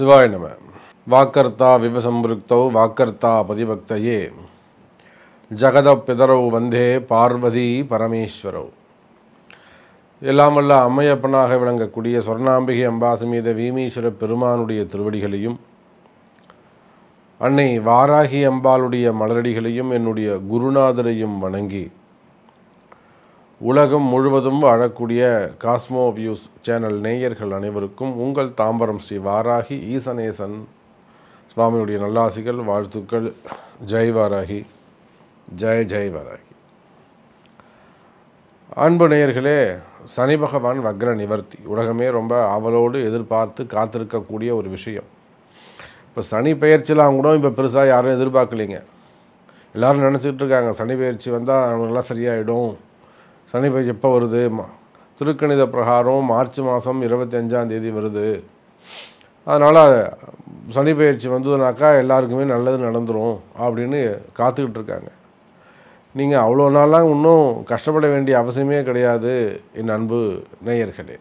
சிவாய நம வாக்கர்த்தா விவசம்பிருக்தௌ வாக்கர்த்தா பதிபக்தையே ஜகத பிதரௌ வந்தே பார்வதி பரமேஸ்வரௌ எல்லாம் வல்ல அம்மையப்பனாக விளங்கக்கூடிய சொர்ணாம்பிகை அம்பாசமீத வீமீஸ்வர பெருமானுடைய திருவடிகளையும் அன்னை வாராகி அம்பாளுடைய மலரடிகளையும் என்னுடைய குருநாதரையும் வணங்கி உலகம் முழுவதும் வாழக்கூடிய காஸ்மோ வியூஸ் சேனல் நேயர்கள் அனைவருக்கும் உங்கள் தாம்பரம் ஸ்ரீ வாராகி ஈசனேசன் சுவாமியுடைய நல்லாசிகள் வாழ்த்துக்கள் ஜெய் வாராகி ஜெய் ஜெய் வாராகி அன்பு நேயர்களே சனி பகவான் வக்ர நிவர்த்தி உலகமே ரொம்ப ஆவலோடு எதிர்பார்த்து காத்திருக்கக்கூடிய ஒரு விஷயம் இப்போ சனி பெயர்ச்சிலாம் கூட இப்போ பெருசாக யாரும் எதிர்பார்க்கலைங்க எல்லாரும் நினச்சிக்கிட்டு இருக்காங்க சனி பெயர்ச்சி வந்தால் அவங்களுக்கெல்லாம் சரியாயிடும் சனி பெயர்ச்சி எப்போ வருது ம- திருக்கணித பிரகாரம் மார்ச் மாதம் இருபத்தஞ்சாம் தேதி வருது அதனால் சனி பெயர்ச்சி வந்ததுனாக்கா எல்லாருக்குமே நல்லது நடந்துரும் அப்படின்னு காத்துக்கிட்டு இருக்காங்க நீங்கள் அவ்வளோ நாளாக இன்னும் கஷ்டப்பட வேண்டிய அவசியமே கிடையாது என் அன்பு நேயர்களே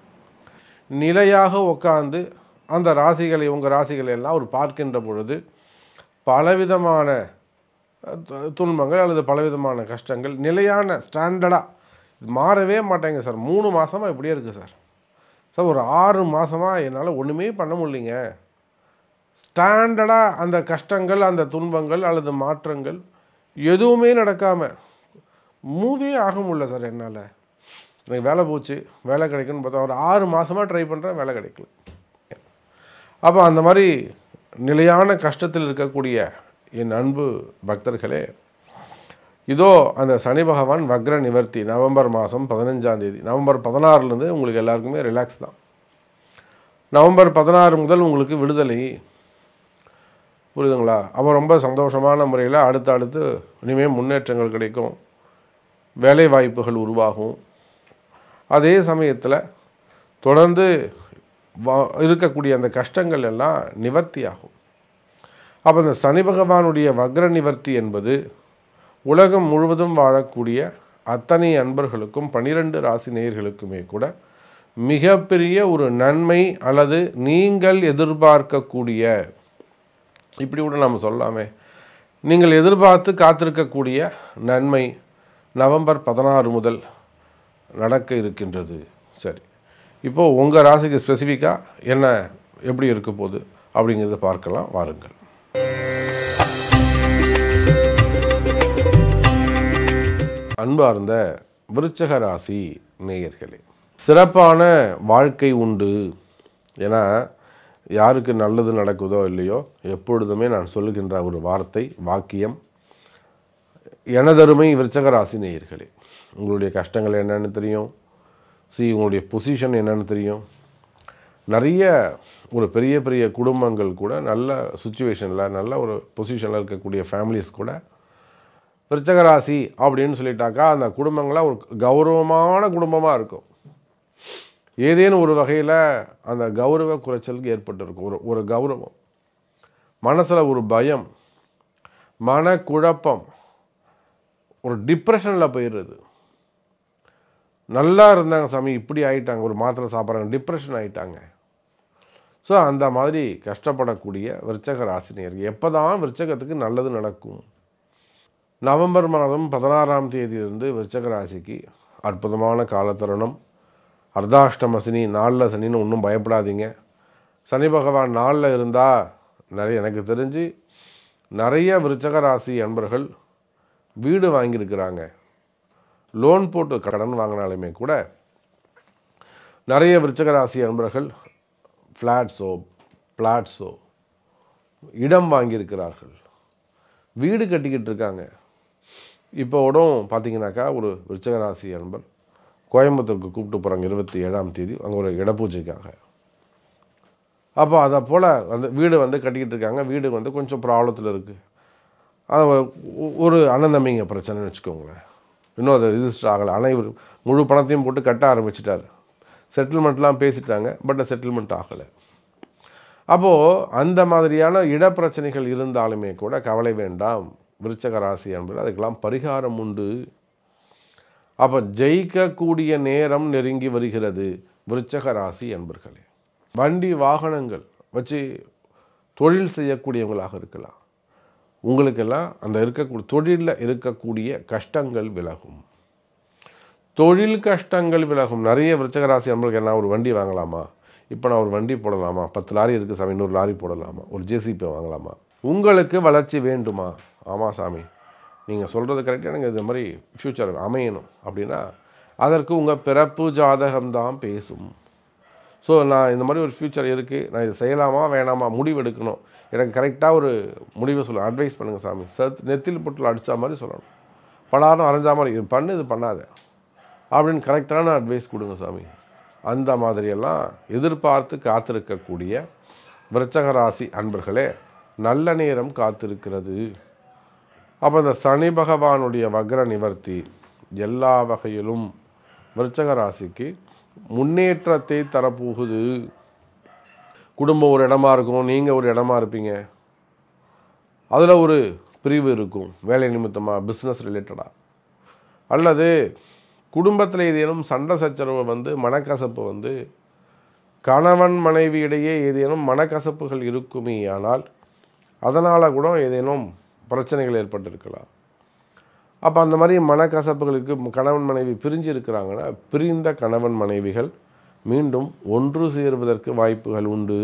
நிலையாக உட்காந்து அந்த ராசிகளை உங்கள் ராசிகளை எல்லாம் ஒரு பார்க்கின்ற பொழுது பலவிதமான அஹ், து- துன்பங்கள் அல்லது பலவிதமான கஷ்டங்கள் நிலையான ஸ்டாண்டர்டாக மாறவே மாட்டேங்க சார் மூணு மாதமாக இப்படியே இருக்குது சார் சார் ஒரு ஆறு மாதமாக என்னால் ஒன்றுமே பண்ண முடியலைங்க ஸ்டாண்டர்டாக அந்த கஷ்டங்கள் அந்த துன்பங்கள் அல்லது மாற்றங்கள் எதுவுமே நடக்காமல் மூவியே ஆக முடியல சார் என்னால் எனக்கு வேலை போச்சு வேலை கிடைக்குன்னு பார்த்தா ஒரு ஆறு மாதமாக ட்ரை பண்ணுறேன் வேலை கிடைக்கல அப்போ அந்த மாதிரி நிலையான கஷ்டத்தில் இருக்கக்கூடிய என் அன்பு பக்தர்களே இதோ அந்த சனி பகவான் வக்ர நிவர்த்தி நவம்பர் மாதம் பதினஞ்சாம் தேதி நவம்பர் பதினாறுலேருந்து உங்களுக்கு எல்லாருக்குமே ரிலாக்ஸ் தான் நவம்பர் பதினாறு முதல் உங்களுக்கு விடுதலை புரியுதுங்களா அப்போ ரொம்ப சந்தோஷமான முறையில் அடுத்து அடுத்து இனிமேல் முன்னேற்றங்கள் கிடைக்கும் வேலை வாய்ப்புகள் உருவாகும் அதே சமயத்தில் தொடர்ந்து வா- இருக்கக்கூடிய அந்த கஷ்டங்கள் எல்லாம் நிவர்த்தி ஆகும் அப்போ இந்த சனி பகவானுடைய வக்ர நிவர்த்தி என்பது உலகம் முழுவதும் வாழக்கூடிய அத்தனை அன்பர்களுக்கும் பனிரெண்டு ராசி நேயர்களுக்குமே கூட மிகப்பெரிய ஒரு நன்மை அல்லது நீங்கள் எதிர்பார்க்கக்கூடிய இப்படி கூட நம்ம சொல்லலாமே நீங்கள் எதிர்பார்த்து காத்திருக்கக்கூடிய நன்மை நவம்பர் பதினாறு முதல் நடக்க இருக்கின்றது சரி இப்போது உங்கள் ராசிக்கு ஸ்பெசிஃபிக்காக என்ன எப்படி இருக்க போகுது அப்படிங்கிறத பார்க்கலாம் வாருங்கள் அன்பார்ந்த விருச்சக ராசி நேயர்களே சிறப்பான வாழ்க்கை உண்டு ஏன்னா யாருக்கு நல்லது நடக்குதோ இல்லையோ எப்பொழுதுமே நான் சொல்லுகின்ற ஒரு வார்த்தை வாக்கியம் எனதருமை விருச்சக ராசி நேயர்களே உங்களுடைய கஷ்டங்கள் என்னன்னு தெரியும் சி உங்களுடைய பொசிஷன் என்னன்னு தெரியும் நிறைய ஒரு பெரிய பெரிய குடும்பங்கள் கூட நல்ல சுச்சுவேஷனில் நல்ல ஒரு பொசிஷனில் இருக்கக்கூடிய ஃபேமிலிஸ் கூட விருச்சக ராசி அப்படின்னு சொல்லிட்டாக்கா அந்த குடும்பங்களாக ஒரு கௌரவமான குடும்பமாக இருக்கும் ஏதேனும் ஒரு வகையில் அந்த கௌரவ குறைச்சலுக்கு ஏற்பட்டிருக்கும் ஒரு ஒரு கௌரவம் மனசில் ஒரு பயம் மனக்குழப்பம் ஒரு டிப்ரெஷனில் போயிடுறது நல்லா இருந்தாங்க சாமி இப்படி ஆயிட்டாங்க ஒரு மாத்திரை சாப்பிட்றாங்க டிப்ரெஷன் ஆயிட்டாங்க ஸோ அந்த மாதிரி கஷ்டப்படக்கூடிய விருச்சக ராசினியர் எப்போ தான் விருச்சகத்துக்கு நல்லது நடக்கும் நவம்பர் மாதம் பதினாறாம் தேதியிலிருந்து விருச்சக ராசிக்கு அற்புதமான காலத்தருணம் அர்த்தாஷ்டம சனி நாளில் சனின்னு ஒன்றும் பயப்படாதீங்க சனி பகவான் நாளில் இருந்தால் நிறைய எனக்கு தெரிஞ்சு நிறைய விருச்சக ராசி அன்பர்கள் வீடு வாங்கியிருக்கிறாங்க லோன் போட்டு கடன் வாங்கினாலுமே கூட நிறைய விருச்சக ராசி அன்பர்கள் ஃப்ளாட்ஸோ பிளாட்ஸோ இடம் வாங்கியிருக்கிறார்கள் வீடு கட்டிக்கிட்டு இருக்காங்க இப்போ உடம் பார்த்தீங்கன்னாக்கா ஒரு விருச்சக ராசி அன்பர் கோயம்புத்தூருக்கு கூப்பிட்டு போகிறாங்க இருபத்தி ஏழாம் தேதி அங்கே ஒரு இடப்பூஜைக்காக அப்போ அதை போல் வந்து வீடு வந்து கட்டிக்கிட்டு இருக்காங்க வீடு வந்து கொஞ்சம் ப்ராப்ளத்தில் இருக்குது அது ஒரு- ஒரு அண்ணன் பிரச்சனைன்னு வச்சுக்கோங்களேன் இன்னும் அது ரிஜிஸ்டர் ஆகலை ஆனால் இவர் முழு பணத்தையும் போட்டு கட்ட ஆரம்பிச்சிட்டார் செட்டில்மெண்ட்லாம் பேசிட்டாங்க பட் செட்டில்மெண்ட் ஆகலை அப்போது அந்த மாதிரியான இடப்பிரச்சனைகள் இருந்தாலுமே கூட கவலை வேண்டாம் விருச்சக ராசி என்பது அதுக்கெல்லாம் பரிகாரம் உண்டு அப்போ ஜெயிக்கக்கூடிய நேரம் நெருங்கி வருகிறது விருச்சக ராசி என்பர்களே வண்டி வாகனங்கள் வச்சு தொழில் செய்யக்கூடியவங்களாக இருக்கலாம் உங்களுக்கெல்லாம் அந்த இருக்கக்கூடிய தொழிலில் இருக்கக்கூடிய கஷ்டங்கள் விலகும் தொழில் கஷ்டங்கள் விலகும் நிறைய விருச்சக ராசி நம்மளுக்கு என்ன ஒரு வண்டி வாங்கலாமா இப்போ நான் ஒரு வண்டி போடலாமா பத்து லாரி இருக்குது சாமி இன்னொரு லாரி போடலாமா ஒரு ஜேசிபி வாங்கலாமா உங்களுக்கு வளர்ச்சி வேண்டுமா ஆமாம் சாமி நீங்கள் சொல்கிறது கரெக்டாக எனக்கு இந்த மாதிரி ஃப்யூச்சர் அமையணும் அப்படின்னா அதற்கு உங்கள் பிறப்பு ஜாதகம்தான் பேசும் ஸோ நான் இந்த மாதிரி ஒரு ஃப்யூச்சர் இருக்குது நான் இதை செய்யலாமா வேணாமா முடிவு எடுக்கணும் எனக்கு கரெக்டாக ஒரு முடிவை சொல்ல அட்வைஸ் பண்ணுங்கள் சாமி சத் நெத்தியில் புட்டில் அடித்த மாதிரி சொல்லணும் பலாரம் அரைஞ்சா மாதிரி இது பண்ணு இது பண்ணாத அப்படின்னு கரெக்டான அட்வைஸ் கொடுங்க சாமி அந்த மாதிரியெல்லாம் எதிர்பார்த்து காத்திருக்கக்கூடிய விருச்சக ராசி அன்பர்களே நல்ல நேரம் காத்திருக்கிறது அப்போ இந்த சனி பகவானுடைய வக்ர நிவர்த்தி எல்லா வகையிலும் விருச்சக ராசிக்கு முன்னேற்றத்தை தரப்போகுது குடும்பம் ஒரு இடமா இருக்கும் நீங்கள் ஒரு இடமா இருப்பீங்க அதில் ஒரு பிரிவு இருக்கும் வேலை நிமித்தமாக பிஸ்னஸ் ரிலேட்டடாக அல்லது குடும்பத்தில் ஏதேனும் சண்டை சச்சரவு வந்து மனக்கசப்பு வந்து கணவன் மனைவி இடையே ஏதேனும் மனக்கசப்புகள் இருக்குமே ஆனால் அதனால் கூட ஏதேனும் பிரச்சனைகள் ஏற்பட்டிருக்கலாம் அப்போ அந்த மாதிரி மனக்கசப்புகளுக்கு கணவன் மனைவி பிரிஞ்சு இருக்கிறாங்கன்னா பிரிந்த கணவன் மனைவிகள் மீண்டும் ஒன்று சேருவதற்கு வாய்ப்புகள் உண்டு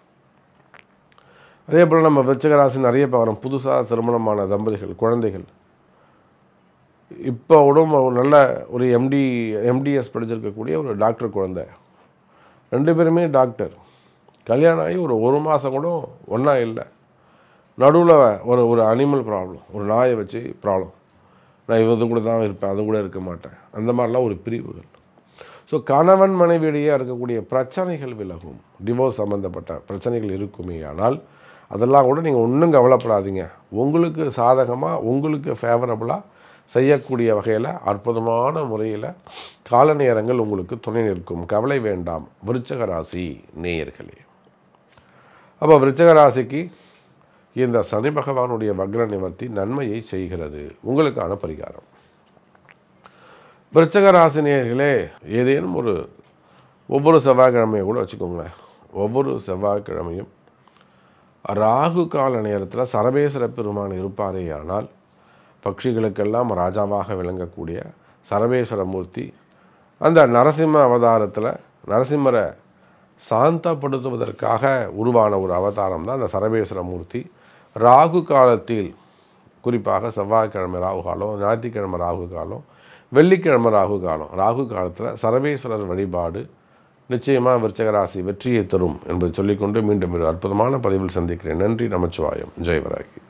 அதே போல் நம்ம விருச்சிகராசி நிறைய பார்க்குறோம் புதுசாக திருமணமான தம்பதிகள் குழந்தைகள் இப்போ உடம்பு ஒரு நல்ல ஒரு எம்டி எம்டிஎஸ் படிச்சிருக்கக்கூடிய ஒரு டாக்டர் குழந்தை ரெண்டு பேருமே டாக்டர் கல்யாணம் ஆகி ஒரு ஒரு மாதம் கூட ஒன்றா இல்லை நடுவில் ஒரு ஒரு அனிமல் ப்ராப்ளம் ஒரு நாயை வச்சு ப்ராப்ளம் நான் இது கூட தான் இருப்பேன் அது கூட இருக்க மாட்டேன் அந்த மாதிரிலாம் ஒரு பிரிவுகள் ஸோ கணவன் மனைவியிடையே இருக்கக்கூடிய பிரச்சனைகள் விலகும் டிவோர்ஸ் சம்மந்தப்பட்ட பிரச்சனைகள் இருக்குமே ஆனால் அதெல்லாம் கூட நீங்கள் ஒன்றும் கவலைப்படாதீங்க உங்களுக்கு சாதகமாக உங்களுக்கு ஃபேவரபுளாக செய்யக்கூடிய வகையில் அற்புதமான முறையில் கால நேரங்கள் உங்களுக்கு துணை நிற்கும் கவலை வேண்டாம் விருச்சக ராசி நேயர்களே அப்போ விருச்சக ராசிக்கு இந்த சனி பகவானுடைய வக்ர நிவர்த்தி நன்மையை செய்கிறது உங்களுக்கான பரிகாரம் விருச்சக ராசி நேயர்களே ஏதேனும் ஒரு ஒவ்வொரு செவ்வாய்க்கிழமையை கூட வச்சுக்கோங்களேன் ஒவ்வொரு செவ்வாய்க்கிழமையும் ராகு கால நேரத்தில் சரபேஸ்வர பெருமான் இருப்பாரே ஆனால் பட்சிகளுக்கெல்லாம் ராஜாவாக விளங்கக்கூடிய சரபேஸ்வர மூர்த்தி அந்த நரசிம்ம அவதாரத்தில் நரசிம்மரை சாந்தப்படுத்துவதற்காக உருவான ஒரு அவதாரம் தான் அந்த சரபேஸ்வர மூர்த்தி ராகு காலத்தில் குறிப்பாக செவ்வாய்க்கிழமை ராகு காலம் ஞாயிற்றுக்கிழமை ராகு காலம் வெள்ளிக்கிழமை ராகு காலம் ராகு காலத்தில் சரபேஸ்வரர் வழிபாடு நிச்சயமாக விருச்சக ராசி வெற்றியை தரும் என்பதை சொல்லிக்கொண்டு மீண்டும் ஒரு அற்புதமான பதிவில் சந்திக்கிறேன் நன்றி நமச்சிவாயம் ஜெயவராகி